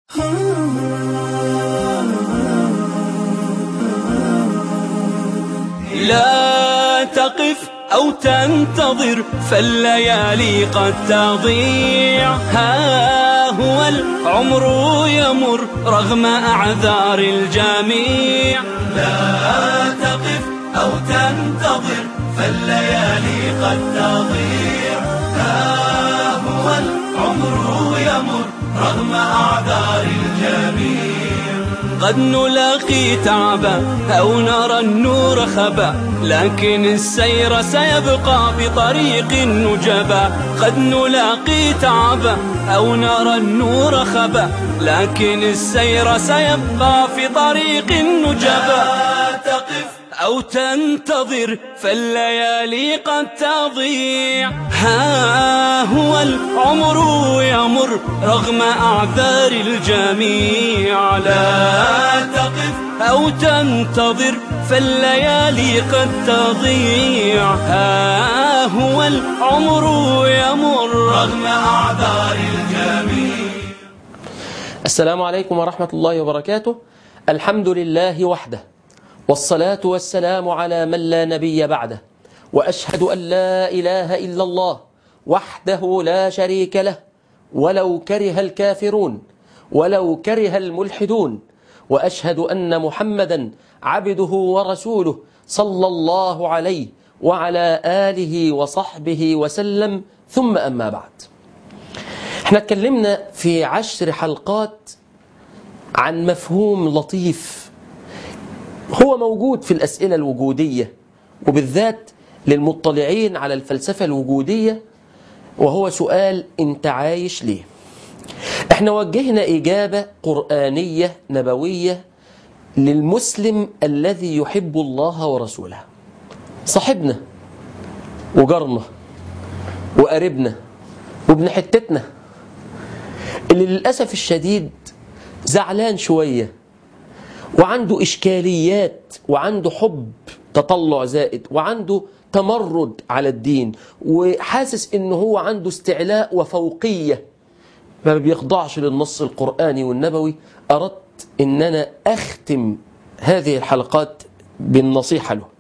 لا تقف أو تنتظر فالليالي قد تضيع ها هو العمر يمر رغم أعذار الجميع لا تقف أو تنتظر فالليالي قد تضيع ها هو العمر يمر رغم أعذار الجميع قد نلاقي تعبا أو نرى النور خبا لكن السير سيبقى في طريق نجبا قد نلاقي تعبا أو نرى النور خبا لكن السير سيبقى في طريق نجبا تقف أو تنتظر فالليالي قد تضيع ها هو العمر يمر رغم أعذار الجميع لا تقف أو تنتظر فالليالي قد تضيع ها هو العمر يمر رغم أعذار الجميع السلام عليكم ورحمة الله وبركاته الحمد لله وحده والصلاة والسلام على من لا نبي بعده وأشهد أن لا إله إلا الله وحده لا شريك له ولو كره الكافرون ولو كره الملحدون وأشهد أن محمدا عبده ورسوله صلى الله عليه وعلى آله وصحبه وسلم ثم أما بعد احنا اتكلمنا في عشر حلقات عن مفهوم لطيف هو موجود في الأسئلة الوجودية وبالذات للمطلعين على الفلسفة الوجودية وهو سؤال انت عايش ليه احنا وجهنا إجابة قرآنية نبوية للمسلم الذي يحب الله ورسوله صاحبنا وجارنا وقريبنا وابن حتتنا اللي للأسف الشديد زعلان شوية وعنده إشكاليات وعنده حب تطلع زائد وعنده تمرد على الدين وحاسس إن هو عنده استعلاء وفوقية ما بيخضعش للنص القرآني والنبوي أردت إن أنا أختم هذه الحلقات بالنصيحة له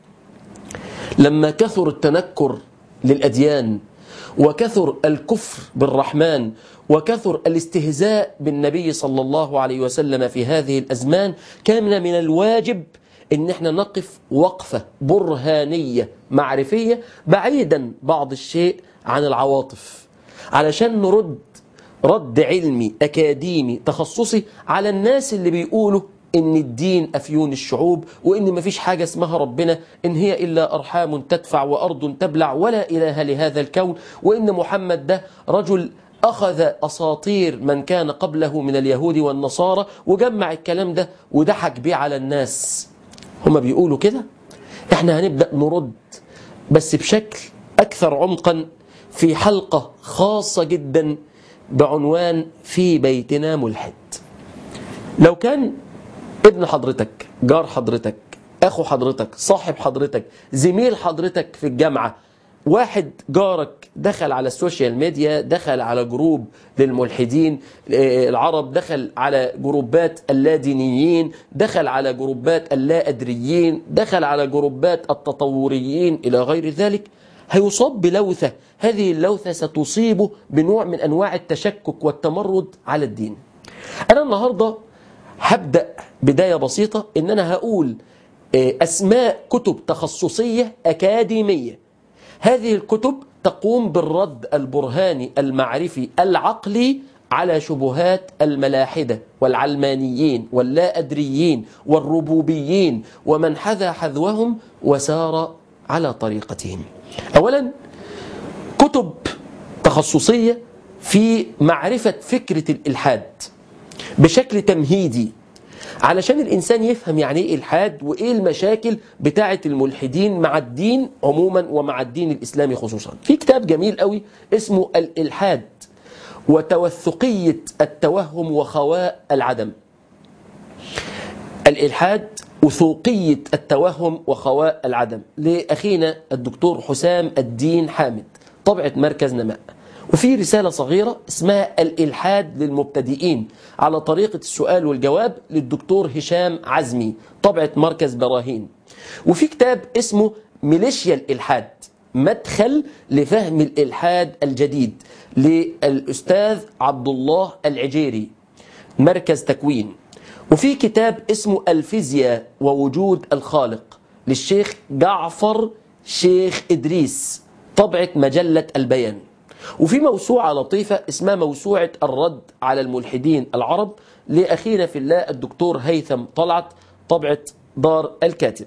لما كثر التنكر للأديان وكثر الكفر بالرحمن وكثر الاستهزاء بالنبي صلى الله عليه وسلم في هذه الأزمان كان من الواجب ان احنا نقف وقفة برهانية معرفية بعيدا بعض الشيء عن العواطف علشان نرد رد علمي أكاديمي تخصصي على الناس اللي بيقولوا ان الدين افيون الشعوب وان مفيش حاجه اسمها ربنا ان هي الا ارحام تدفع وارض تبلع ولا اله لهذا الكون وان محمد ده رجل اخذ اساطير من كان قبله من اليهود والنصارى وجمع الكلام ده وضحك بيه على الناس هما بيقولوا كده احنا هنبدا نرد بس بشكل اكثر عمقا في حلقه خاصه جدا بعنوان في بيتنا ملحد لو كان ابن حضرتك جار حضرتك اخو حضرتك صاحب حضرتك زميل حضرتك في الجامعة واحد جارك دخل على السوشيال ميديا دخل على جروب للملحدين العرب دخل على جروبات اللادينيين دخل على جروبات اللا أدريين دخل على جروبات التطوريين إلى غير ذلك هيصاب بلوثة هذه اللوثة ستصيبه بنوع من أنواع التشكك والتمرد على الدين أنا النهاردة هبدأ بداية بسيطة إن أنا هقول أسماء كتب تخصصية أكاديمية هذه الكتب تقوم بالرد البرهاني المعرفي العقلي على شبهات الملاحدة والعلمانيين واللا أدريين والربوبيين ومن حذا حذوهم وسار على طريقتهم أولا كتب تخصصية في معرفة فكرة الإلحاد بشكل تمهيدي علشان الإنسان يفهم يعني إيه إلحاد وإيه المشاكل بتاعة الملحدين مع الدين عموما ومع الدين الإسلامي خصوصا في كتاب جميل قوي اسمه الإلحاد وتوثقية التوهم وخواء العدم الإلحاد وثوقية التوهم وخواء العدم لأخينا الدكتور حسام الدين حامد طبعة مركز نماء وفي رسالة صغيرة اسمها الإلحاد للمبتدئين على طريقة السؤال والجواب للدكتور هشام عزمي طبعة مركز براهين وفي كتاب اسمه ميليشيا الإلحاد مدخل لفهم الإلحاد الجديد للأستاذ عبد الله العجيري مركز تكوين وفي كتاب اسمه الفيزياء ووجود الخالق للشيخ جعفر شيخ إدريس طبعة مجلة البيان وفي موسوعة لطيفة اسمها موسوعة الرد على الملحدين العرب لأخينا في الله الدكتور هيثم طلعت طبعة دار الكاتب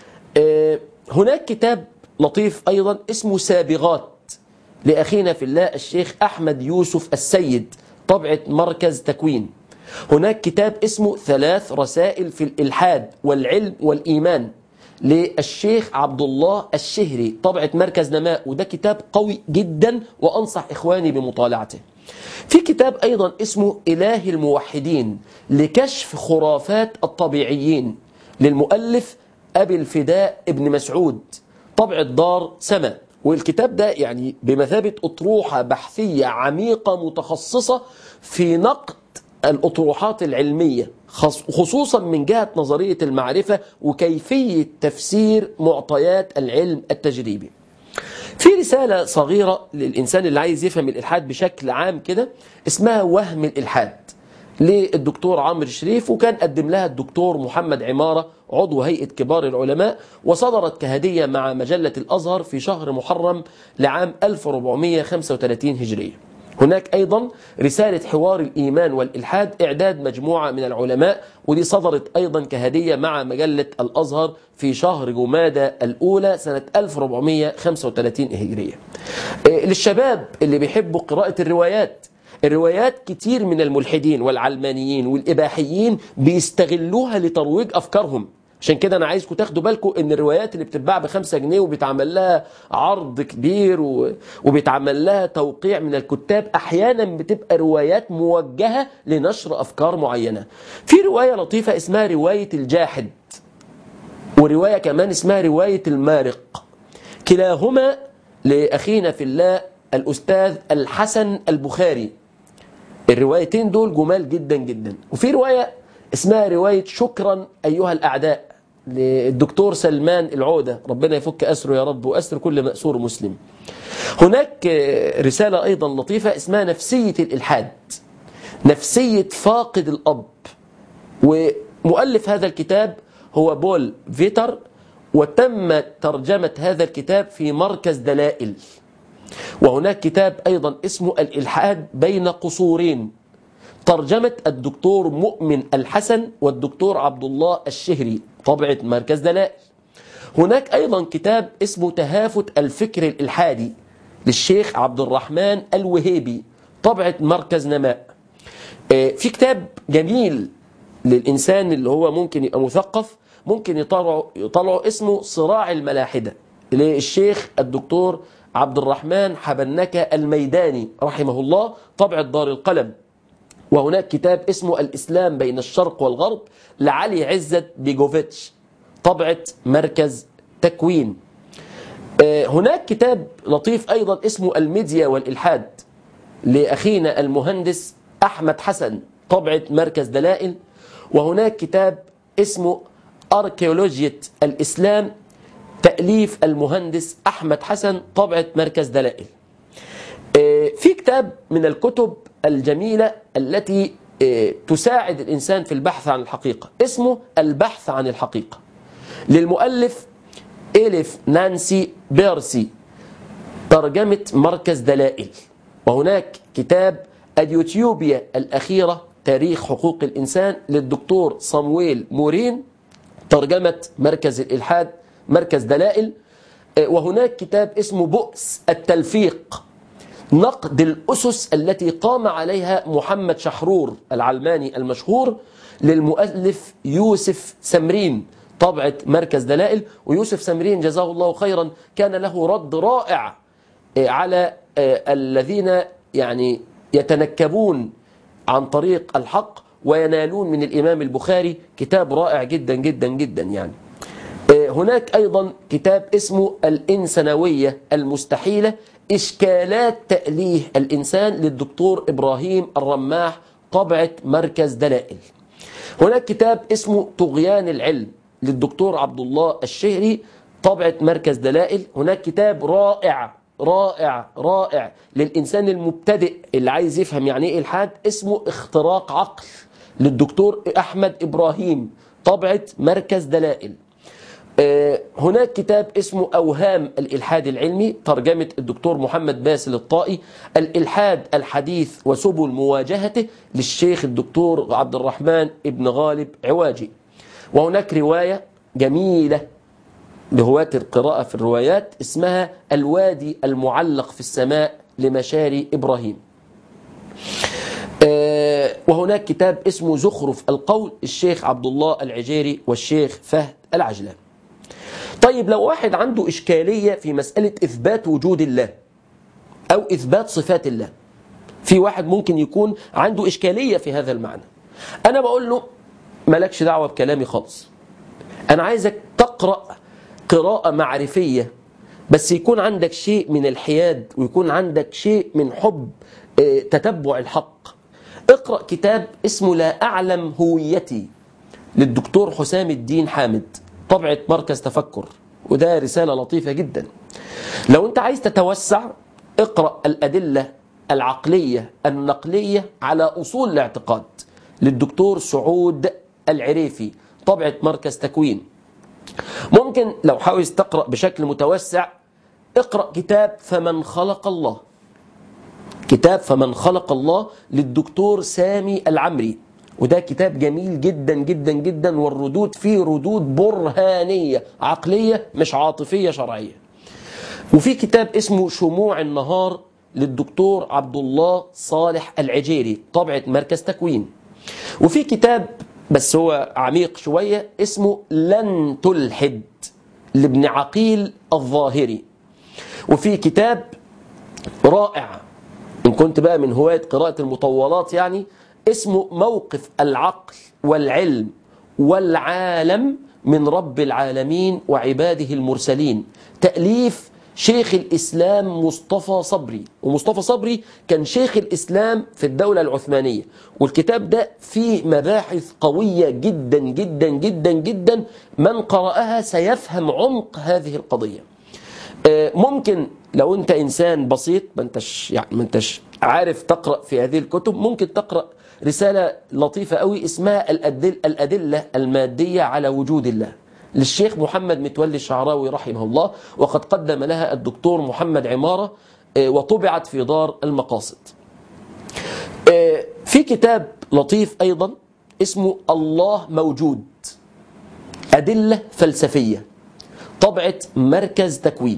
هناك كتاب لطيف أيضا اسمه سابغات لأخينا في الله الشيخ أحمد يوسف السيد طبعة مركز تكوين هناك كتاب اسمه ثلاث رسائل في الإلحاد والعلم والإيمان للشيخ عبد الله الشهري طبعة مركز نماء وده كتاب قوي جدا وأنصح إخواني بمطالعته في كتاب أيضا اسمه إله الموحدين لكشف خرافات الطبيعيين للمؤلف أبي الفداء ابن مسعود طبع دار سما والكتاب ده يعني بمثابة أطروحة بحثية عميقة متخصصة في نقد الأطروحات العلمية خصوصا من جهة نظرية المعرفة وكيفية تفسير معطيات العلم التجريبي في رسالة صغيرة للإنسان اللي عايز يفهم الإلحاد بشكل عام كده اسمها وهم الإلحاد للدكتور عمرو شريف وكان قدم لها الدكتور محمد عمارة عضو هيئة كبار العلماء وصدرت كهدية مع مجلة الأزهر في شهر محرم لعام 1435 هجرية هناك أيضا رسالة حوار الإيمان والإلحاد إعداد مجموعة من العلماء ودي صدرت أيضا كهدية مع مجلة الأزهر في شهر جمادة الأولى سنة 1435 هجرية للشباب اللي بيحبوا قراءة الروايات الروايات كتير من الملحدين والعلمانيين والإباحيين بيستغلوها لترويج أفكارهم عشان كده انا عايزكم تاخدوا بالكم ان الروايات اللي بتتباع بخمسة جنيه وبيتعمل لها عرض كبير و... وبيتعمل لها توقيع من الكتاب احيانا بتبقى روايات موجهة لنشر افكار معينة في رواية لطيفة اسمها رواية الجاحد ورواية كمان اسمها رواية المارق كلاهما لأخينا في الله الأستاذ الحسن البخاري الروايتين دول جمال جدا جدا وفي رواية اسمها رواية شكرا أيها الأعداء للدكتور سلمان العودة ربنا يفك أسره يا رب وأسر كل مأسور مسلم هناك رسالة أيضا لطيفة اسمها نفسية الإلحاد نفسية فاقد الأب ومؤلف هذا الكتاب هو بول فيتر وتم ترجمة هذا الكتاب في مركز دلائل وهناك كتاب أيضا اسمه الإلحاد بين قصورين ترجمة الدكتور مؤمن الحسن والدكتور عبد الله الشهري طبعة مركز دلائل هناك أيضا كتاب اسمه تهافت الفكر الإلحادي للشيخ عبد الرحمن الوهيبي طبعة مركز نماء في كتاب جميل للإنسان اللي هو ممكن يبقى مثقف ممكن يطلعه, يطلعه اسمه صراع الملاحدة للشيخ الدكتور عبد الرحمن حبنكة الميداني رحمه الله طبع دار القلم وهناك كتاب اسمه الإسلام بين الشرق والغرب لعلي عزت بيجوفيتش طبعة مركز تكوين هناك كتاب لطيف أيضا اسمه الميديا والإلحاد لأخينا المهندس أحمد حسن طبعة مركز دلائل وهناك كتاب اسمه أركيولوجية الإسلام تأليف المهندس أحمد حسن طبعة مركز دلائل في كتاب من الكتب الجميلة التي تساعد الإنسان في البحث عن الحقيقة اسمه البحث عن الحقيقة للمؤلف إليف نانسي بيرسي ترجمة مركز دلائل وهناك كتاب اليوتيوبيا الأخيرة تاريخ حقوق الإنسان للدكتور صمويل مورين ترجمة مركز الإلحاد مركز دلائل وهناك كتاب اسمه بؤس التلفيق نقد الأسس التي قام عليها محمد شحرور العلماني المشهور للمؤلف يوسف سمرين طبعة مركز دلائل ويوسف سمرين جزاه الله خيرا كان له رد رائع على الذين يعني يتنكبون عن طريق الحق وينالون من الإمام البخاري كتاب رائع جدا جدا جدا يعني هناك أيضا كتاب اسمه الإنسانوية المستحيلة إشكالات تأليه الإنسان للدكتور إبراهيم الرماح طبعة مركز دلائل هناك كتاب اسمه طغيان العلم للدكتور عبد الله الشهري طبعة مركز دلائل هناك كتاب رائع رائع رائع للإنسان المبتدئ اللي عايز يفهم يعني إيه إلحاد اسمه اختراق عقل للدكتور أحمد إبراهيم طبعة مركز دلائل آه، هناك كتاب اسمه أوهام الإلحاد العلمي ترجمة الدكتور محمد باسل الطائي الإلحاد الحديث وسبل مواجهته للشيخ الدكتور عبد الرحمن ابن غالب عواجي وهناك رواية جميلة لهواة القراءة في الروايات اسمها الوادي المعلق في السماء لمشاري إبراهيم آه، وهناك كتاب اسمه زخرف القول الشيخ عبد الله العجيري والشيخ فهد العجلان طيب لو واحد عنده إشكالية في مسألة إثبات وجود الله أو إثبات صفات الله في واحد ممكن يكون عنده إشكالية في هذا المعنى أنا بقول له مالكش دعوة بكلامي خالص أنا عايزك تقرأ قراءة معرفية بس يكون عندك شيء من الحياد ويكون عندك شيء من حب آه، تتبع الحق اقرأ كتاب اسمه لا أعلم هويتي للدكتور حسام الدين حامد طبعة مركز تفكر وده رسالة لطيفة جدا لو انت عايز تتوسع اقرأ الأدلة العقلية النقلية على أصول الاعتقاد للدكتور سعود العريفي طبعة مركز تكوين ممكن لو حاول تقرأ بشكل متوسع اقرأ كتاب فمن خلق الله كتاب فمن خلق الله للدكتور سامي العمري وده كتاب جميل جدا جدا جدا والردود فيه ردود برهانية عقلية مش عاطفية شرعية وفي كتاب اسمه شموع النهار للدكتور عبد الله صالح العجيري طبعة مركز تكوين وفي كتاب بس هو عميق شوية اسمه لن تلحد لابن عقيل الظاهري وفي كتاب رائع إن كنت بقى من هواة قراءة المطولات يعني اسمه موقف العقل والعلم والعالم من رب العالمين وعباده المرسلين تأليف شيخ الإسلام مصطفى صبري ومصطفى صبري كان شيخ الإسلام في الدولة العثمانية والكتاب ده فيه مباحث قوية جدا جدا جدا جدا من قرأها سيفهم عمق هذه القضية آه، ممكن لو انت انسان بسيط ما انتش يعني ما انتش عارف تقرا في هذه الكتب ممكن تقرا رساله لطيفه قوي اسمها الأدل الادله الماديه على وجود الله للشيخ محمد متولي الشعراوي رحمه الله وقد قدم لها الدكتور محمد عماره آه، وطبعت في دار المقاصد. آه، في كتاب لطيف ايضا اسمه الله موجود ادله فلسفيه طبعه مركز تكوين.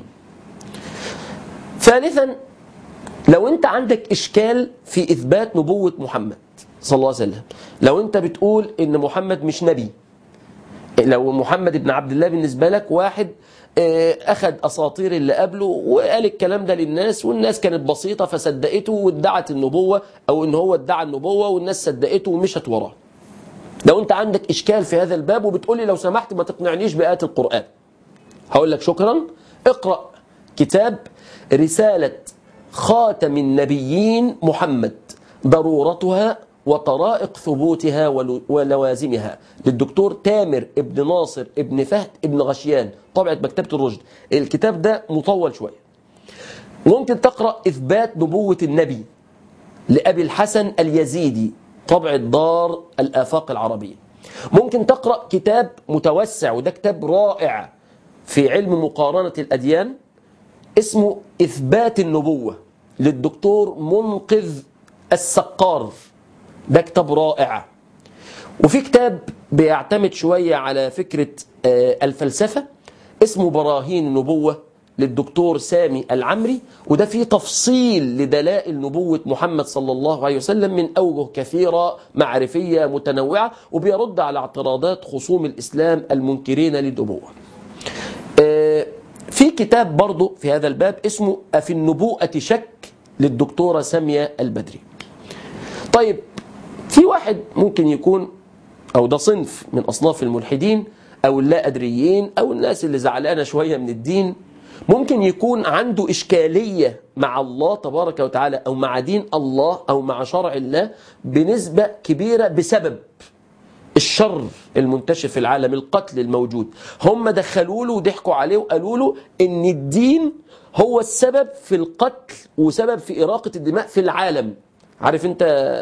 ثالثا لو انت عندك اشكال في اثبات نبوة محمد صلى الله عليه وسلم لو انت بتقول ان محمد مش نبي لو محمد بن عبد الله بالنسبة لك واحد آه، أخذ أساطير اللي قبله وقال الكلام ده للناس والناس كانت بسيطة فصدقته وادعت النبوة أو إن هو ادعى النبوة والناس صدقته ومشت وراه لو أنت عندك إشكال في هذا الباب وبتقول لي لو سمحت ما تقنعنيش بآيات القرآن هقول لك شكرا اقرأ كتاب رسالة خاتم النبيين محمد ضرورتها وطرائق ثبوتها ولو- ولوازمها للدكتور تامر ابن ناصر ابن فهد ابن غشيان طبعة مكتبة الرشد الكتاب ده مطول شوية ممكن تقرأ إثبات نبوة النبي لأبي الحسن اليزيدي طبعة دار الآفاق العربية ممكن تقرأ كتاب متوسع وده كتاب رائع في علم مقارنة الأديان اسمه إثبات النبوة للدكتور منقذ السقار ده كتاب رائع وفي كتاب بيعتمد شوية على فكرة آه، الفلسفة اسمه براهين النبوة للدكتور سامي العمري وده فيه تفصيل لدلائل نبوة محمد صلى الله عليه وسلم من أوجه كثيرة معرفية متنوعة وبيرد على اعتراضات خصوم الإسلام المنكرين للنبوة آه، في كتاب برضه في هذا الباب اسمه أفي النبوءة شك للدكتورة سامية البدري طيب في واحد ممكن يكون أو ده صنف من أصناف الملحدين أو اللا أدريين أو الناس اللي زعلانة شوية من الدين ممكن يكون عنده إشكالية مع الله تبارك وتعالى أو مع دين الله أو مع شرع الله بنسبة كبيرة بسبب الشر المنتشر في العالم القتل الموجود هم دخلوا له وضحكوا عليه وقالوا له ان الدين هو السبب في القتل وسبب في إراقة الدماء في العالم عارف انت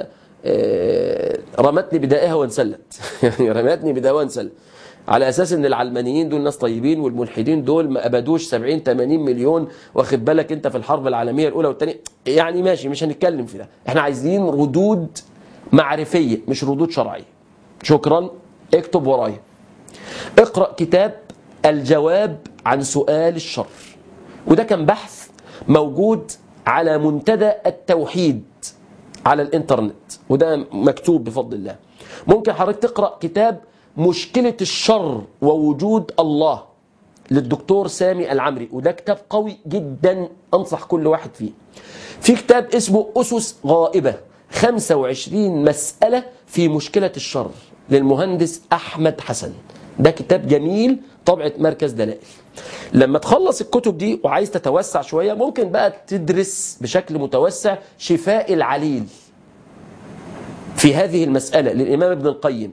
آه، رمتني بدائها وانسلت يعني رمتني بدائها وانسلت على اساس ان العلمانيين دول ناس طيبين والملحدين دول ما ابدوش 70 80 مليون واخد بالك انت في الحرب العالميه الاولى والثانيه يعني ماشي مش هنتكلم في ده احنا عايزين ردود معرفيه مش ردود شرعيه شكرا اكتب ورايا اقرا كتاب الجواب عن سؤال الشر وده كان بحث موجود على منتدى التوحيد على الانترنت وده مكتوب بفضل الله ممكن حضرتك تقرا كتاب مشكله الشر ووجود الله للدكتور سامي العمري وده كتاب قوي جدا انصح كل واحد فيه في كتاب اسمه اسس غائبه 25 مساله في مشكله الشر للمهندس احمد حسن ده كتاب جميل طبعة مركز دلائل لما تخلص الكتب دي وعايز تتوسع شوية ممكن بقى تدرس بشكل متوسع شفاء العليل في هذه المسألة للإمام ابن القيم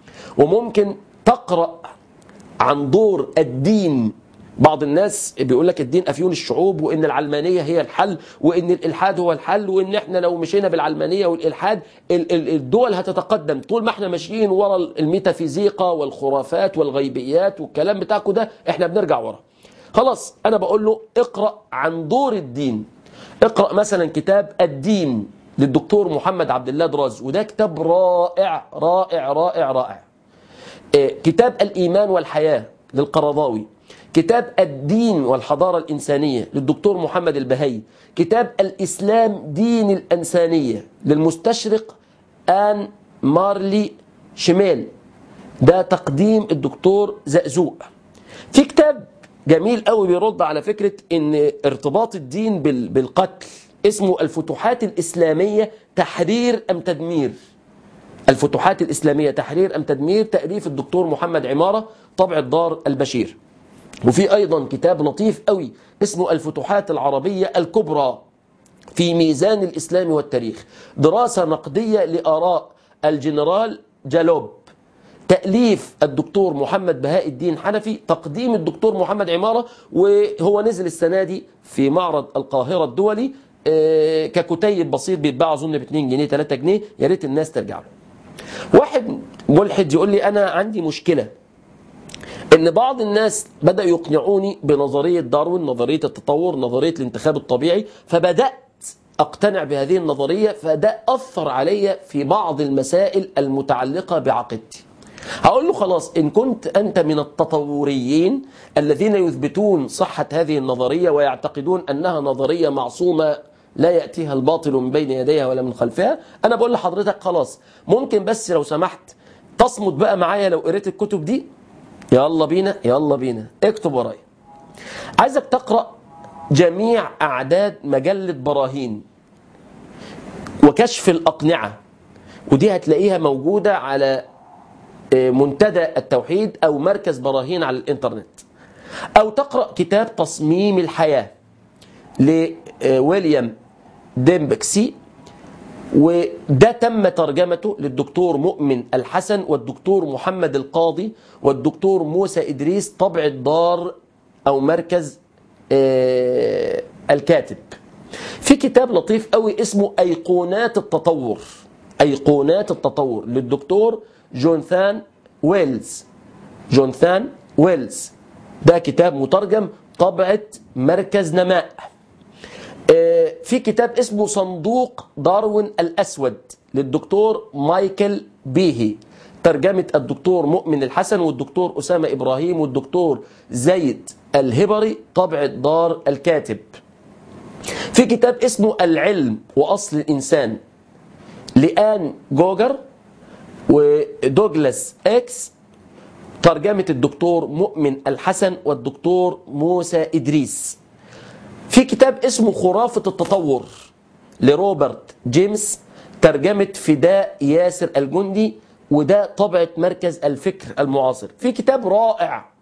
وممكن تقرأ عن دور الدين بعض الناس بيقول لك الدين افيون الشعوب وان العلمانيه هي الحل وان الالحاد هو الحل وان احنا لو مشينا بالعلمانيه والالحاد الدول هتتقدم طول ما احنا ماشيين ورا الميتافيزيقا والخرافات والغيبيات والكلام بتاعكم ده احنا بنرجع ورا خلاص انا بقول له اقرا عن دور الدين اقرا مثلا كتاب الدين للدكتور محمد عبد الله دراز وده كتاب رائع رائع رائع رائع إيه، كتاب الايمان والحياه للقرضاوي كتاب الدين والحضارة الإنسانية للدكتور محمد البهي كتاب الإسلام دين الإنسانية للمستشرق آن مارلي شمال ده تقديم الدكتور زقزوق في كتاب جميل قوي بيرد على فكرة ان ارتباط الدين بالقتل اسمه الفتوحات الإسلامية تحرير أم تدمير الفتوحات الإسلامية تحرير أم تدمير تأليف الدكتور محمد عمارة طبع الدار البشير وفي أيضا كتاب لطيف قوي اسمه الفتوحات العربية الكبرى في ميزان الإسلام والتاريخ دراسة نقدية لآراء الجنرال جالوب تأليف الدكتور محمد بهاء الدين حنفي تقديم الدكتور محمد عمارة وهو نزل السنة دي في معرض القاهرة الدولي آه، ككتيب بسيط بيتباع أظن ب 2 جنيه 3 جنيه يا ريت الناس ترجع له واحد ملحد يقول لي أنا عندي مشكلة ان بعض الناس بدأ يقنعوني بنظرية داروين نظرية التطور نظرية الانتخاب الطبيعي فبدأت أقتنع بهذه النظرية فده أثر علي في بعض المسائل المتعلقة بعقيدتي هقول له خلاص إن كنت أنت من التطوريين الذين يثبتون صحة هذه النظرية ويعتقدون أنها نظرية معصومة لا يأتيها الباطل من بين يديها ولا من خلفها أنا بقول لحضرتك خلاص ممكن بس لو سمحت تصمت بقى معايا لو قريت الكتب دي يلا بينا يلا بينا اكتب ورايا عايزك تقرأ جميع أعداد مجلة براهين وكشف الأقنعة ودي هتلاقيها موجودة على آه، منتدى التوحيد أو مركز براهين على الإنترنت أو تقرأ كتاب تصميم الحياة لويليام ديمبكسي وده تم ترجمته للدكتور مؤمن الحسن والدكتور محمد القاضي والدكتور موسى إدريس طبع الدار أو مركز آه الكاتب في كتاب لطيف قوي اسمه أيقونات التطور أيقونات التطور للدكتور جونثان ويلز جونثان ويلز ده كتاب مترجم طبعة مركز نماء آه، في كتاب اسمه صندوق داروين الأسود للدكتور مايكل بيهي ترجمة الدكتور مؤمن الحسن والدكتور أسامة إبراهيم والدكتور زيد الهبري طبع دار الكاتب في كتاب اسمه العلم وأصل الإنسان لآن جوجر ودوغلاس إكس ترجمة الدكتور مؤمن الحسن والدكتور موسى إدريس في كتاب اسمه خرافة التطور لروبرت جيمس ترجمة فداء ياسر الجندي وده طبعة مركز الفكر المعاصر في كتاب رائع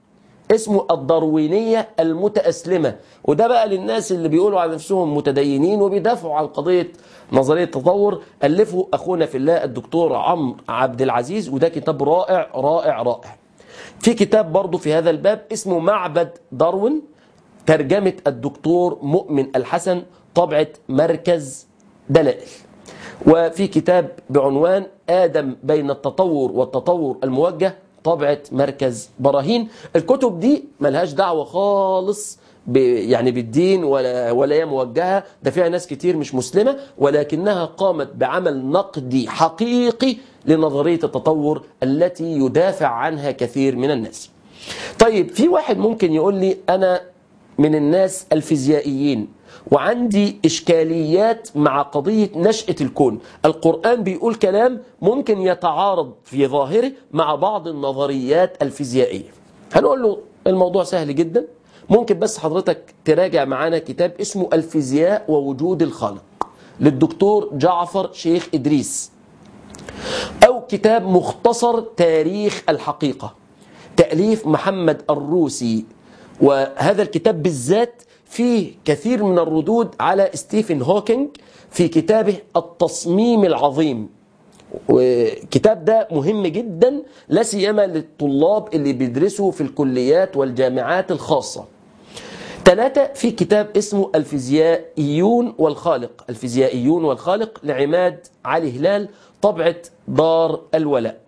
اسمه الداروينية المتأسلمة وده بقى للناس اللي بيقولوا على نفسهم متدينين وبيدافعوا عن قضية نظرية التطور ألفه أخونا في الله الدكتور عمرو عبد العزيز وده كتاب رائع رائع رائع في كتاب برضه في هذا الباب اسمه معبد داروين ترجمة الدكتور مؤمن الحسن طبعة مركز دلائل وفي كتاب بعنوان آدم بين التطور والتطور الموجه طبعة مركز براهين الكتب دي ملهاش دعوة خالص ب يعني بالدين ولا ولا هي موجهه ده فيها ناس كتير مش مسلمه ولكنها قامت بعمل نقدي حقيقي لنظريه التطور التي يدافع عنها كثير من الناس. طيب في واحد ممكن يقول لي انا من الناس الفيزيائيين وعندي إشكاليات مع قضية نشأة الكون القرآن بيقول كلام ممكن يتعارض في ظاهره مع بعض النظريات الفيزيائية هنقول له الموضوع سهل جدا ممكن بس حضرتك تراجع معانا كتاب اسمه الفيزياء ووجود الخالق للدكتور جعفر شيخ إدريس أو كتاب مختصر تاريخ الحقيقة تأليف محمد الروسي وهذا الكتاب بالذات فيه كثير من الردود على ستيفن هوكينج في كتابه التصميم العظيم والكتاب ده مهم جدا لا سيما للطلاب اللي بيدرسوا في الكليات والجامعات الخاصة ثلاثة في كتاب اسمه الفيزيائيون والخالق الفيزيائيون والخالق لعماد علي هلال طبعة دار الولاء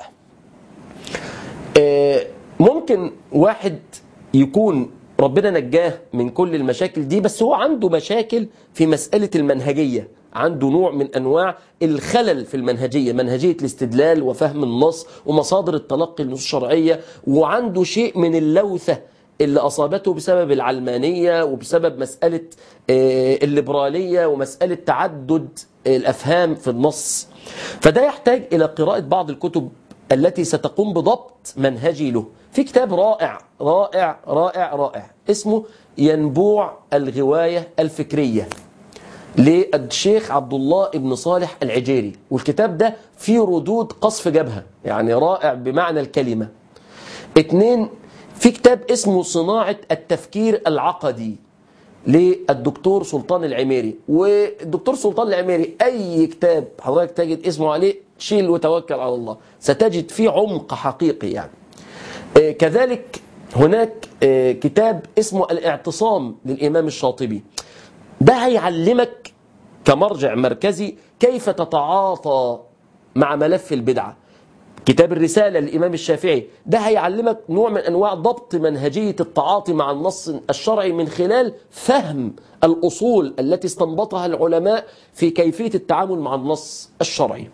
ممكن واحد يكون ربنا نجاه من كل المشاكل دي بس هو عنده مشاكل في مسألة المنهجية عنده نوع من أنواع الخلل في المنهجية منهجية الاستدلال وفهم النص ومصادر التلقي النصوص الشرعية وعنده شيء من اللوثة اللي أصابته بسبب العلمانية وبسبب مسألة الليبرالية ومسألة تعدد الأفهام في النص فده يحتاج إلى قراءة بعض الكتب التي ستقوم بضبط منهجي له في كتاب رائع رائع رائع رائع اسمه ينبوع الغواية الفكرية للشيخ عبد الله ابن صالح العجيري والكتاب ده فيه ردود قصف جبهة يعني رائع بمعنى الكلمة اتنين في كتاب اسمه صناعة التفكير العقدي للدكتور سلطان العميري والدكتور سلطان العميري أي كتاب حضرتك تجد اسمه عليه شيل وتوكل على الله ستجد فيه عمق حقيقي يعني كذلك هناك كتاب اسمه الاعتصام للإمام الشاطبي ده هيعلمك كمرجع مركزي كيف تتعاطى مع ملف البدعة كتاب الرسالة للإمام الشافعي ده هيعلمك نوع من أنواع ضبط منهجية التعاطي مع النص الشرعي من خلال فهم الأصول التي استنبطها العلماء في كيفية التعامل مع النص الشرعي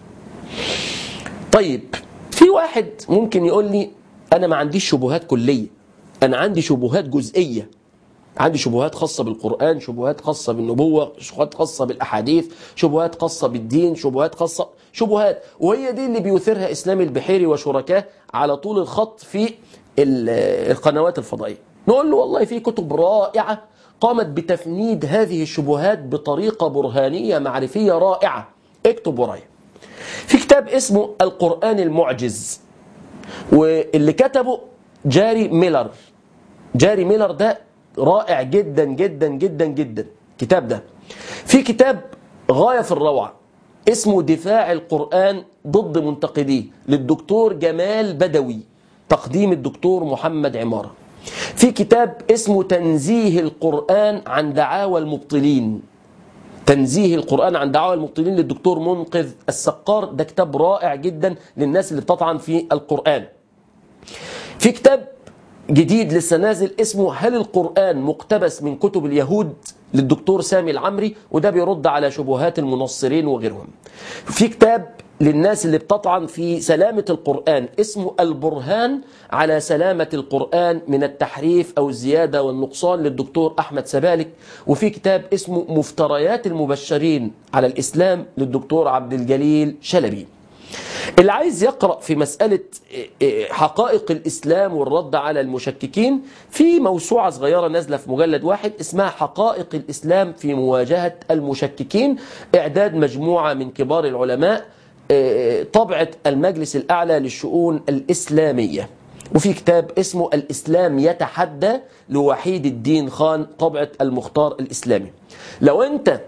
طيب في واحد ممكن يقول لي أنا ما عنديش شبهات كلية أنا عندي شبهات جزئية عندي شبهات خاصة بالقرآن شبهات خاصة بالنبوة شبهات خاصة بالأحاديث شبهات خاصة بالدين شبهات خاصة شبهات وهي دي اللي بيثيرها إسلام البحيري وشركاه على طول الخط في القنوات الفضائية نقول له والله في كتب رائعة قامت بتفنيد هذه الشبهات بطريقة برهانية معرفية رائعة اكتب ورايا في كتاب اسمه القرآن المعجز واللي كتبه جاري ميلر جاري ميلر ده رائع جدا جدا جدا جدا كتاب ده في كتاب غاية في الروعة اسمه دفاع القرآن ضد منتقديه للدكتور جمال بدوي تقديم الدكتور محمد عمارة في كتاب اسمه تنزيه القرآن عن دعاوى المبطلين تنزيه القرآن عن دعاوى المبطلين للدكتور منقذ السقار ده كتاب رائع جدا للناس اللي بتطعن في القرآن في كتاب جديد لسه نازل اسمه هل القرآن مقتبس من كتب اليهود للدكتور سامي العمري وده بيرد على شبهات المنصرين وغيرهم في كتاب للناس اللي بتطعن في سلامة القرآن اسمه البرهان على سلامة القرآن من التحريف أو الزيادة والنقصان للدكتور أحمد سبالك وفي كتاب اسمه مفتريات المبشرين على الإسلام للدكتور عبد الجليل شلبي اللي عايز يقرأ في مسألة حقائق الإسلام والرد على المشككين في موسوعة صغيرة نازلة في مجلد واحد اسمها حقائق الإسلام في مواجهة المشككين إعداد مجموعة من كبار العلماء طبعة المجلس الأعلى للشؤون الإسلامية وفي كتاب اسمه الإسلام يتحدى لوحيد الدين خان طبعة المختار الإسلامي لو أنت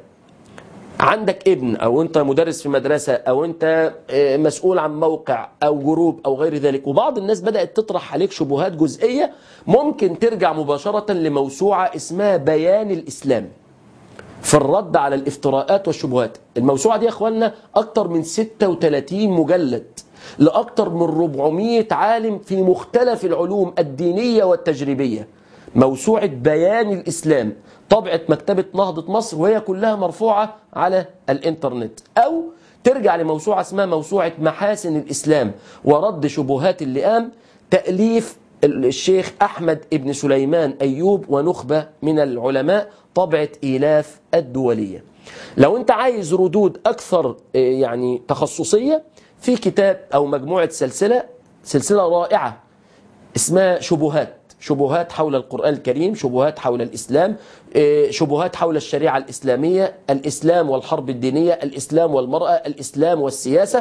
عندك ابن او انت مدرس في مدرسه او انت آه، مسؤول عن موقع او جروب او غير ذلك وبعض الناس بدات تطرح عليك شبهات جزئيه ممكن ترجع مباشره لموسوعه اسمها بيان الاسلام في الرد على الافتراءات والشبهات الموسوعه دي يا اخواننا اكتر من 36 مجلد لاكتر من 400 عالم في مختلف العلوم الدينيه والتجريبيه موسوعه بيان الاسلام طبعة مكتبة نهضة مصر وهي كلها مرفوعة على الانترنت أو ترجع لموسوعة اسمها موسوعة محاسن الإسلام ورد شبهات اللئام تأليف الشيخ أحمد ابن سليمان أيوب ونخبة من العلماء طبعة إيلاف الدولية لو أنت عايز ردود أكثر يعني تخصصية في كتاب أو مجموعة سلسلة سلسلة رائعة اسمها شبهات شبهات حول القرآن الكريم شبهات حول الإسلام شبهات حول الشريعة الإسلامية الإسلام والحرب الدينية الإسلام والمرأة الإسلام والسياسة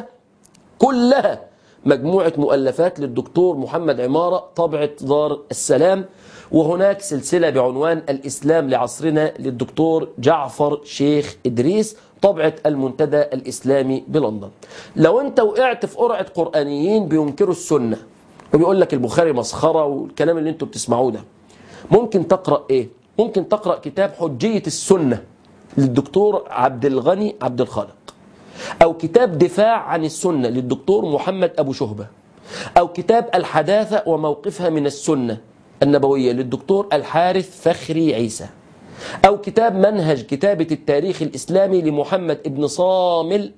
كلها مجموعة مؤلفات للدكتور محمد عمارة طبعة دار السلام وهناك سلسلة بعنوان الإسلام لعصرنا للدكتور جعفر شيخ إدريس طبعة المنتدى الإسلامي بلندن لو أنت وقعت في قرعة قرآنيين بينكروا السنة وبيقول لك البخاري مسخرة والكلام اللي انتوا بتسمعوه ده ممكن تقرأ ايه ممكن تقرأ كتاب حجية السنة للدكتور عبد الغني عبد الخالق أو كتاب دفاع عن السنة للدكتور محمد أبو شهبة أو كتاب الحداثة وموقفها من السنة النبوية للدكتور الحارث فخري عيسى أو كتاب منهج كتابة التاريخ الإسلامي لمحمد ابن صامل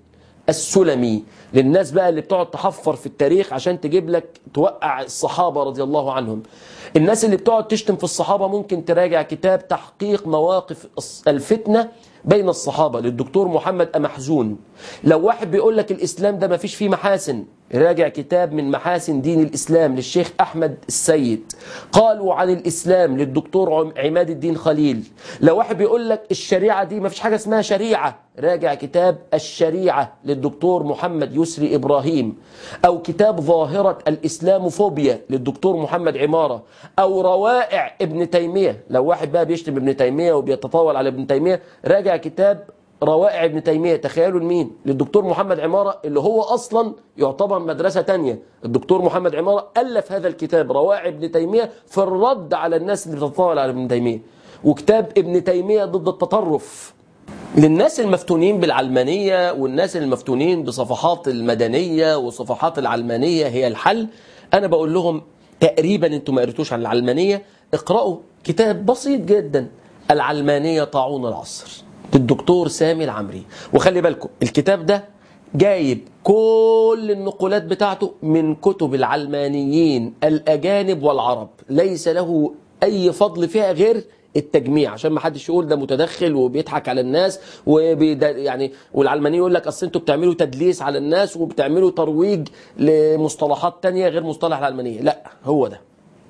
السلمي للناس بقى اللي بتقعد تحفر في التاريخ عشان تجيب لك توقع الصحابة رضي الله عنهم الناس اللي بتقعد تشتم في الصحابة ممكن تراجع كتاب تحقيق مواقف الفتنة بين الصحابة للدكتور محمد أمحزون لو واحد بيقول لك الإسلام ده ما فيش فيه محاسن راجع كتاب من محاسن دين الإسلام للشيخ أحمد السيد قالوا عن الإسلام للدكتور عماد الدين خليل لو واحد بيقول لك الشريعة دي ما فيش حاجة اسمها شريعة راجع كتاب الشريعة للدكتور محمد يسري إبراهيم أو كتاب ظاهرة الإسلاموفوبيا للدكتور محمد عمارة أو روائع ابن تيمية لو واحد بقى بيشتم ابن تيمية وبيتطاول على ابن تيمية راجع كتاب روائع ابن تيمية تخيلوا لمين للدكتور محمد عمارة اللي هو أصلا يعتبر مدرسة تانية الدكتور محمد عمارة ألف هذا الكتاب روائع ابن تيمية في الرد على الناس اللي بتتطاول على ابن تيمية وكتاب ابن تيمية ضد التطرف للناس المفتونين بالعلمانية والناس المفتونين بصفحات المدنية وصفحات العلمانية هي الحل أنا بقول لهم تقريبا انتم ما قريتوش عن العلمانية اقرأوا كتاب بسيط جدا العلمانية طاعون العصر للدكتور سامي العمري وخلي بالكم الكتاب ده جايب كل النقولات بتاعته من كتب العلمانيين الأجانب والعرب ليس له أي فضل فيها غير التجميع عشان ما حدش يقول ده متدخل وبيضحك على الناس وبيد يعني والعلماني يقول لك اصل انتوا بتعملوا تدليس على الناس وبتعملوا ترويج لمصطلحات تانية غير مصطلح العلمانيه لا هو ده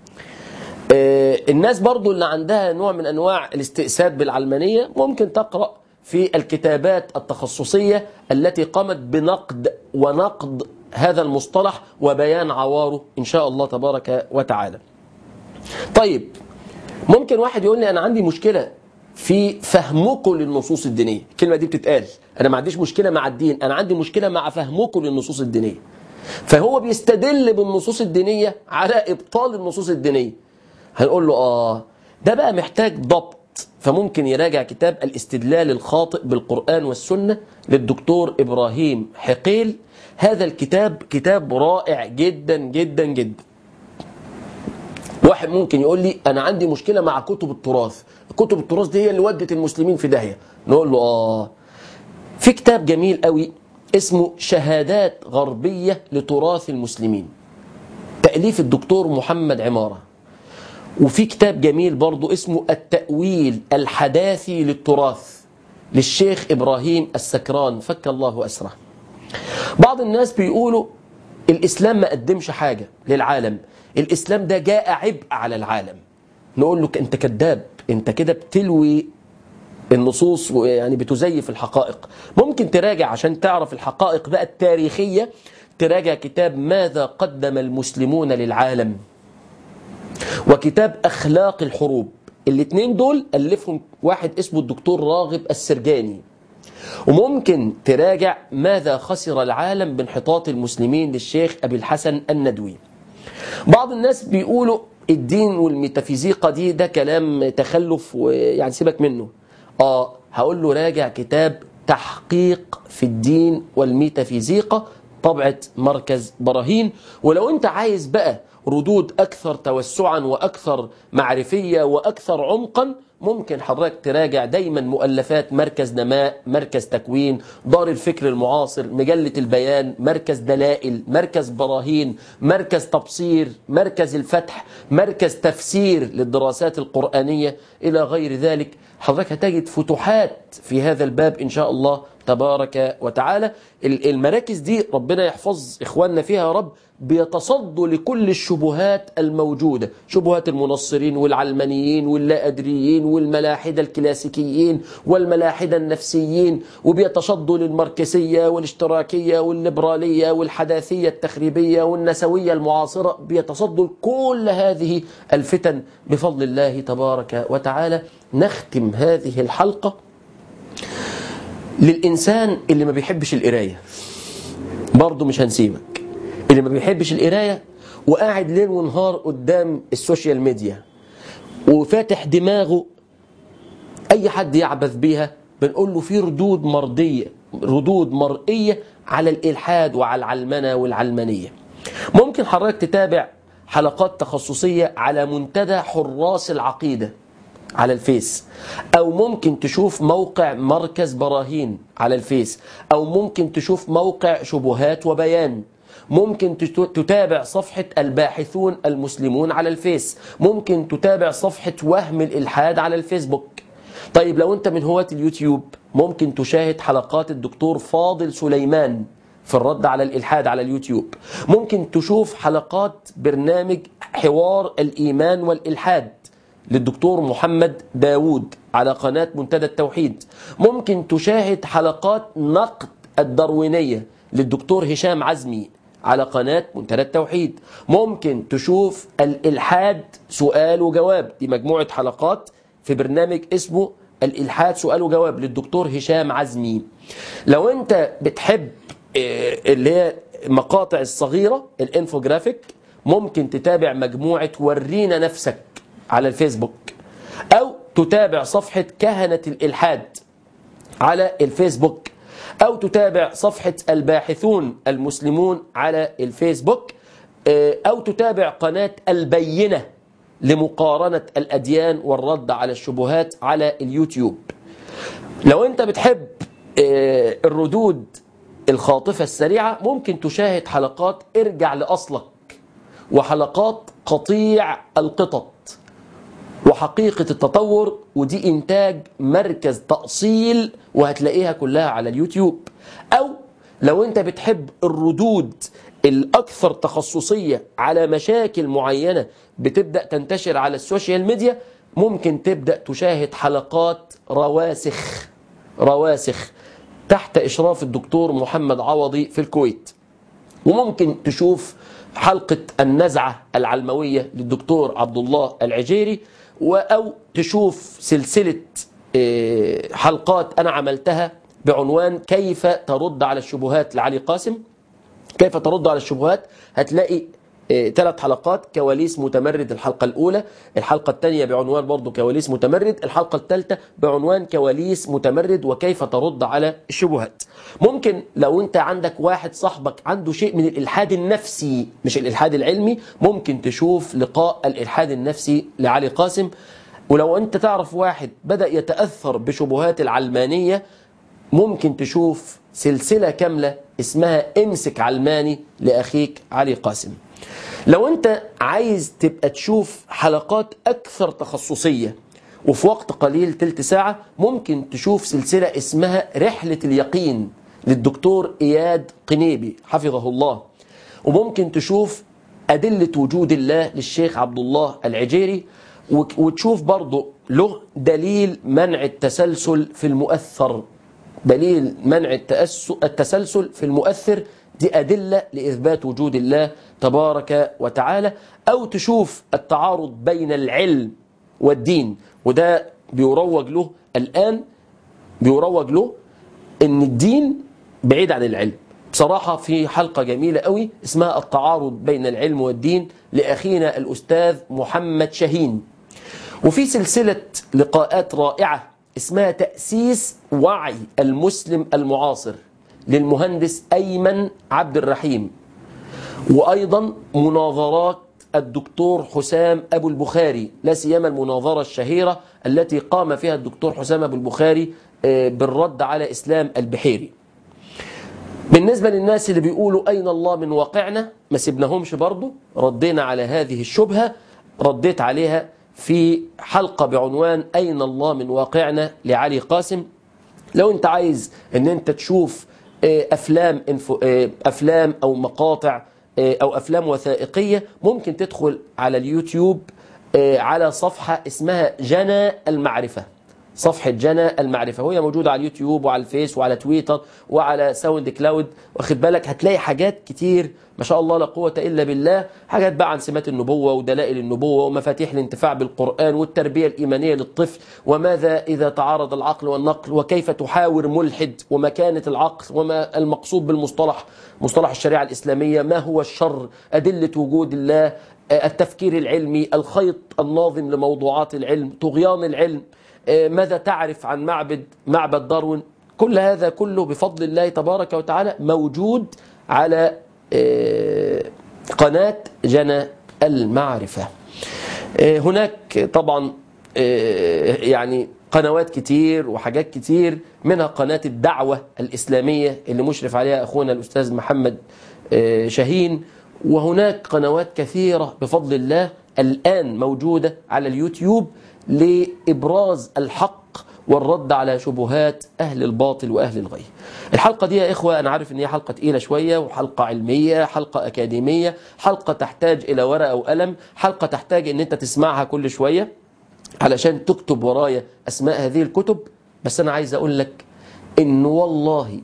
آه الناس برضو اللي عندها نوع من انواع الاستئساد بالعلمانيه ممكن تقرا في الكتابات التخصصيه التي قامت بنقد ونقد هذا المصطلح وبيان عواره ان شاء الله تبارك وتعالى طيب ممكن واحد يقول لي انا عندي مشكله في فهمكم للنصوص الدينيه الكلمه دي بتتقال انا ما عنديش مشكله مع الدين انا عندي مشكله مع فهمكم للنصوص الدينيه فهو بيستدل بالنصوص الدينيه على ابطال النصوص الدينيه هنقول له اه ده بقى محتاج ضبط فممكن يراجع كتاب الاستدلال الخاطئ بالقرآن والسنة للدكتور إبراهيم حقيل هذا الكتاب كتاب رائع جدا جدا جدا واحد ممكن يقول لي انا عندي مشكله مع كتب التراث كتب التراث دي هي اللي ودت المسلمين في داهيه نقول له اه في كتاب جميل قوي اسمه شهادات غربيه لتراث المسلمين تاليف الدكتور محمد عماره وفي كتاب جميل برضه اسمه التاويل الحداثي للتراث للشيخ ابراهيم السكران فك الله اسره بعض الناس بيقولوا الاسلام ما قدمش حاجه للعالم الإسلام ده جاء عبء على العالم نقول له أنت كذاب أنت كده بتلوي النصوص يعني بتزيف الحقائق ممكن تراجع عشان تعرف الحقائق بقى التاريخية تراجع كتاب ماذا قدم المسلمون للعالم وكتاب أخلاق الحروب الاثنين دول ألفهم واحد اسمه الدكتور راغب السرجاني وممكن تراجع ماذا خسر العالم بانحطاط المسلمين للشيخ أبي الحسن الندوي بعض الناس بيقولوا الدين والميتافيزيقا دي ده كلام تخلف ويعني سيبك منه اه هقول له راجع كتاب تحقيق في الدين والميتافيزيقا طبعة مركز براهين ولو انت عايز بقى ردود أكثر توسعا وأكثر معرفية وأكثر عمقا ممكن حضرتك تراجع دايما مؤلفات مركز نماء مركز تكوين دار الفكر المعاصر مجلة البيان مركز دلائل مركز براهين مركز تبصير مركز الفتح مركز تفسير للدراسات القرآنية إلى غير ذلك حضرتك هتجد فتوحات في هذا الباب إن شاء الله تبارك وتعالى المراكز دي ربنا يحفظ إخواننا فيها يا رب بيتصدوا لكل الشبهات الموجودة شبهات المنصرين والعلمانيين واللا أدريين والملاحدة الكلاسيكيين والملاحدة النفسيين وبيتصدوا للماركسية والاشتراكية والليبرالية والحداثية التخريبية والنسوية المعاصرة بيتصدوا لكل هذه الفتن بفضل الله تبارك وتعالى نختم هذه الحلقة للإنسان اللي ما بيحبش القراية برضه مش هنسيبك اللي ما بيحبش القرايه وقاعد ليل ونهار قدام السوشيال ميديا وفاتح دماغه اي حد يعبث بيها بنقول له في ردود مرضيه ردود مرئيه على الالحاد وعلى العلمنه والعلمانيه ممكن حضرتك تتابع حلقات تخصصيه على منتدى حراس العقيده على الفيس او ممكن تشوف موقع مركز براهين على الفيس او ممكن تشوف موقع شبهات وبيان ممكن تتابع صفحة الباحثون المسلمون على الفيس ممكن تتابع صفحة وهم الإلحاد على الفيسبوك طيب لو أنت من هواة اليوتيوب ممكن تشاهد حلقات الدكتور فاضل سليمان في الرد على الإلحاد على اليوتيوب ممكن تشوف حلقات برنامج حوار الإيمان والإلحاد للدكتور محمد داود على قناة منتدى التوحيد ممكن تشاهد حلقات نقد الدروينية للدكتور هشام عزمي على قناة منتدى التوحيد ممكن تشوف الإلحاد سؤال وجواب دي مجموعة حلقات في برنامج اسمه الإلحاد سؤال وجواب للدكتور هشام عزمي لو أنت بتحب اللي هي مقاطع الصغيرة الانفوجرافيك ممكن تتابع مجموعة ورينا نفسك على الفيسبوك أو تتابع صفحة كهنة الإلحاد على الفيسبوك أو تتابع صفحة الباحثون المسلمون على الفيسبوك أو تتابع قناة البينة لمقارنة الأديان والرد على الشبهات على اليوتيوب لو أنت بتحب الردود الخاطفة السريعة ممكن تشاهد حلقات ارجع لأصلك وحلقات قطيع القطط وحقيقة التطور ودي إنتاج مركز تأصيل وهتلاقيها كلها على اليوتيوب أو لو أنت بتحب الردود الأكثر تخصصية على مشاكل معينة بتبدأ تنتشر على السوشيال ميديا ممكن تبدأ تشاهد حلقات رواسخ رواسخ تحت إشراف الدكتور محمد عوضي في الكويت وممكن تشوف حلقة النزعة العلموية للدكتور عبد الله العجيري أو تشوف سلسلة حلقات أنا عملتها بعنوان كيف ترد على الشبهات لعلي قاسم كيف ترد على الشبهات هتلاقي ثلاث حلقات كواليس متمرد الحلقة الأولى الحلقة الثانية بعنوان برضو كواليس متمرد الحلقة الثالثة بعنوان كواليس متمرد وكيف ترد على الشبهات ممكن لو انت عندك واحد صاحبك عنده شيء من الإلحاد النفسي مش الإلحاد العلمي ممكن تشوف لقاء الإلحاد النفسي لعلي قاسم ولو انت تعرف واحد بدأ يتأثر بشبهات العلمانية ممكن تشوف سلسلة كاملة اسمها امسك علماني لأخيك علي قاسم لو انت عايز تبقى تشوف حلقات اكثر تخصصية وفي وقت قليل تلت ساعة ممكن تشوف سلسلة اسمها رحلة اليقين للدكتور اياد قنيبي حفظه الله وممكن تشوف أدلة وجود الله للشيخ عبد الله العجيري وتشوف برضه له دليل منع التسلسل في المؤثر دليل منع التسلسل في المؤثر دي أدلة لإثبات وجود الله تبارك وتعالى أو تشوف التعارض بين العلم والدين وده بيروج له الآن بيروج له ان الدين بعيد عن العلم بصراحة في حلقة جميلة قوي اسمها التعارض بين العلم والدين لأخينا الأستاذ محمد شاهين وفي سلسلة لقاءات رائعة اسمها تأسيس وعي المسلم المعاصر للمهندس أيمن عبد الرحيم وأيضا مناظرات الدكتور حسام أبو البخاري لا سيما المناظرة الشهيرة التي قام فيها الدكتور حسام أبو البخاري بالرد على إسلام البحيري بالنسبة للناس اللي بيقولوا أين الله من واقعنا ما سيبناهمش برضو ردينا على هذه الشبهة رديت عليها في حلقة بعنوان أين الله من واقعنا لعلي قاسم لو انت عايز ان انت تشوف أفلام, أفلام أو مقاطع أو أفلام وثائقية ممكن تدخل على اليوتيوب على صفحة اسمها جنى المعرفة صفحة جنى المعرفة وهي موجودة على اليوتيوب وعلى الفيس وعلى تويتر وعلى ساوند كلاود واخد بالك هتلاقي حاجات كتير ما شاء الله لا قوة إلا بالله حاجات بقى عن سمات النبوة ودلائل النبوة ومفاتيح الانتفاع بالقرآن والتربية الإيمانية للطفل وماذا إذا تعارض العقل والنقل وكيف تحاور ملحد ومكانة العقل وما المقصود بالمصطلح مصطلح الشريعة الإسلامية ما هو الشر أدلة وجود الله التفكير العلمي الخيط الناظم لموضوعات العلم طغيان العلم ماذا تعرف عن معبد معبد داروين كل هذا كله بفضل الله تبارك وتعالى موجود على قناة جنى المعرفة هناك طبعا يعني قنوات كتير وحاجات كتير منها قناة الدعوة الإسلامية اللي مشرف عليها أخونا الأستاذ محمد شاهين وهناك قنوات كثيرة بفضل الله الآن موجودة على اليوتيوب لإبراز الحق والرد على شبهات أهل الباطل وأهل الغي الحلقة دي يا إخوة أنا عارف أن هي حلقة تقيلة شوية وحلقة علمية حلقة أكاديمية حلقة تحتاج إلى ورقة وقلم حلقة تحتاج أن أنت تسمعها كل شوية علشان تكتب ورايا أسماء هذه الكتب بس أنا عايز أقول لك إن والله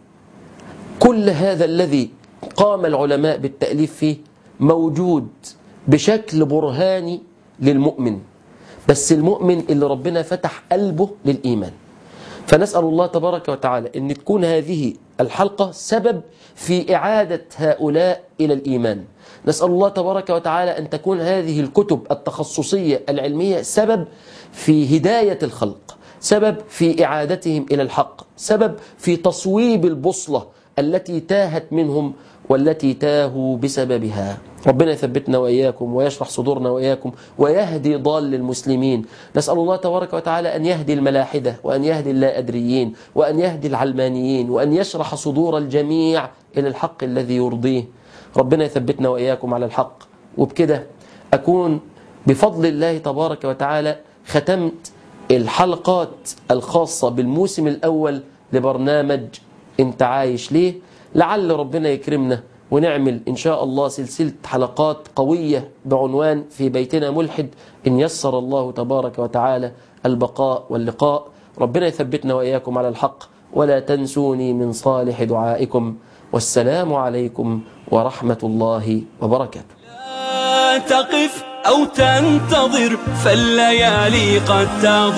كل هذا الذي قام العلماء بالتأليف فيه موجود بشكل برهاني للمؤمن بس المؤمن اللي ربنا فتح قلبه للإيمان فنسأل الله تبارك وتعالى أن تكون هذه الحلقة سبب في إعادة هؤلاء إلى الإيمان نسأل الله تبارك وتعالى أن تكون هذه الكتب التخصصية العلمية سبب في هداية الخلق سبب في إعادتهم إلى الحق سبب في تصويب البصلة التي تاهت منهم والتي تاهوا بسببها ربنا يثبتنا وإياكم ويشرح صدورنا وإياكم ويهدي ضال المسلمين نسأل الله تبارك وتعالى أن يهدي الملاحدة وأن يهدي اللا أدريين وأن يهدي العلمانيين وأن يشرح صدور الجميع إلى الحق الذي يرضيه ربنا يثبتنا وإياكم على الحق وبكده أكون بفضل الله تبارك وتعالى ختمت الحلقات الخاصة بالموسم الأول لبرنامج انت عايش ليه لعل ربنا يكرمنا ونعمل إن شاء الله سلسلة حلقات قوية بعنوان في بيتنا ملحد إن يسر الله تبارك وتعالى البقاء واللقاء ربنا يثبتنا وإياكم على الحق ولا تنسوني من صالح دعائكم والسلام عليكم ورحمة الله وبركاته لا تقف أو تنتظر فالليالي قد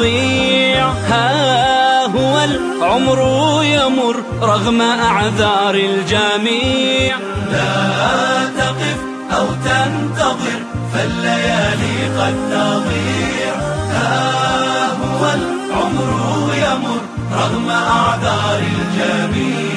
تضيع ها هو العمر يمر رغم أعذار الجميع لا تقف أو تنتظر فالليالي قد تضيع ها هو العمر يمر رغم أعذار الجميع